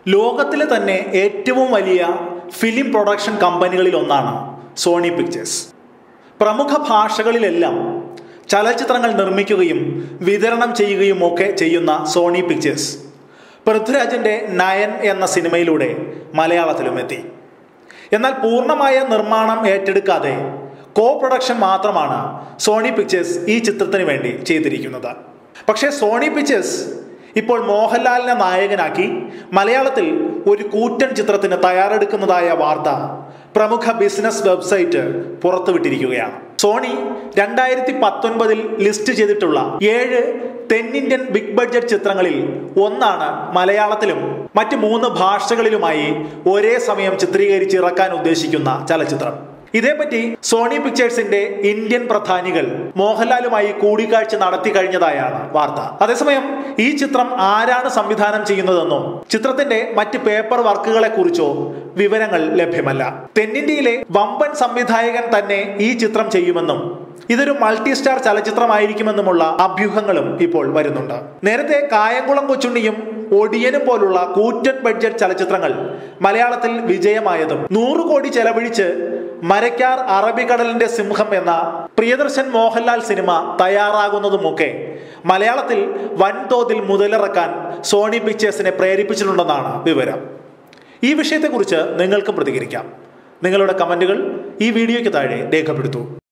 ലോകത്തിലെ തന്നെ ഏറ്റവും വലിയ ഫിലിം പ്രൊഡക്ഷൻ കമ്പനികളിൽ ഒന്നാണ് സോണി പിക്ചേഴ്സ് പ്രമുഖ ഭാഷകളിലെല്ലാം ചലച്ചിത്രങ്ങൾ നിർമ്മിക്കുകയും വിതരണം ചെയ്യുകയും ഒക്കെ ചെയ്യുന്ന സോണി പിക്ചേഴ്സ് പൃഥ്വിരാജിൻ്റെ നയൻ എന്ന സിനിമയിലൂടെ മലയാളത്തിലും എത്തി എന്നാൽ പൂർണ്ണമായ നിർമ്മാണം ഏറ്റെടുക്കാതെ കോ പ്രൊഡക്ഷൻ മാത്രമാണ് സോണി പിക്ചേഴ്സ് ഈ ചിത്രത്തിന് വേണ്ടി ചെയ്തിരിക്കുന്നത് പക്ഷേ സോണി പിക്ചേഴ്സ് ഇപ്പോൾ മോഹൻലാലിനെ നായകനാക്കി മലയാളത്തിൽ ഒരു കൂറ്റൻ ചിത്രത്തിന് തയ്യാറെടുക്കുന്നതായ വാർത്ത പ്രമുഖ ബിസിനസ് വെബ്സൈറ്റ് പുറത്തുവിട്ടിരിക്കുകയാണ് സോണി രണ്ടായിരത്തി പത്തൊൻപതിൽ ലിസ്റ്റ് ചെയ്തിട്ടുള്ള ഏഴ് തെന്നിന്ത്യൻ ബിഗ് ബഡ്ജറ്റ് ചിത്രങ്ങളിൽ ഒന്നാണ് മലയാളത്തിലും മറ്റ് മൂന്ന് ഭാഷകളിലുമായി ഒരേ സമയം ചിത്രീകരിച്ച് ഇറക്കാൻ ഉദ്ദേശിക്കുന്ന ചലച്ചിത്രം ഇതേപ്പറ്റി സോണി പിക്ചേഴ്സിന്റെ ഇന്ത്യൻ പ്രധാനികൾ മോഹൻലാലുമായി കൂടിക്കാഴ്ച നടത്തി കഴിഞ്ഞതായാണ് വാർത്ത അതേസമയം ഈ ചിത്രം ആരാണ് സംവിധാനം ചെയ്യുന്നതെന്നോ ചിത്രത്തിന്റെ മറ്റ് പേപ്പർ വർക്കുകളെ കുറിച്ചോ വിവരങ്ങൾ ലഭ്യമല്ല തെന്നിന്ത്യയിലെ വമ്പൻ സംവിധായകൻ തന്നെ ഈ ചിത്രം ചെയ്യുമെന്നും ഇതൊരു മൾട്ടി സ്റ്റാർ ചലച്ചിത്രമായിരിക്കുമെന്നുമുള്ള അഭ്യൂഹങ്ങളും ഇപ്പോൾ വരുന്നുണ്ട് നേരത്തെ കായംകുളം കൊച്ചുണ്ണിയും ഒടിയനും പോലുള്ള കൂറ്റൻ ബഡ്ജറ്റ് ചലച്ചിത്രങ്ങൾ മലയാളത്തിൽ വിജയമായതും നൂറ് കോടി ചെലവഴിച്ച് മരക്കാർ അറബിക്കടലിന്റെ സിംഹം എന്ന പ്രിയദർശൻ മോഹൻലാൽ സിനിമ തയ്യാറാകുന്നതുമൊക്കെ മലയാളത്തിൽ വൻതോതിൽ മുതലിറക്കാൻ സോണി പിക്ചേഴ്സിനെ പ്രേരിപ്പിച്ചിട്ടുണ്ടെന്നാണ് വിവരം ഈ വിഷയത്തെക്കുറിച്ച് നിങ്ങൾക്കും പ്രതികരിക്കാം നിങ്ങളുടെ കമന്റുകൾ ഈ വീഡിയോയ്ക്ക് താഴെ രേഖപ്പെടുത്തൂ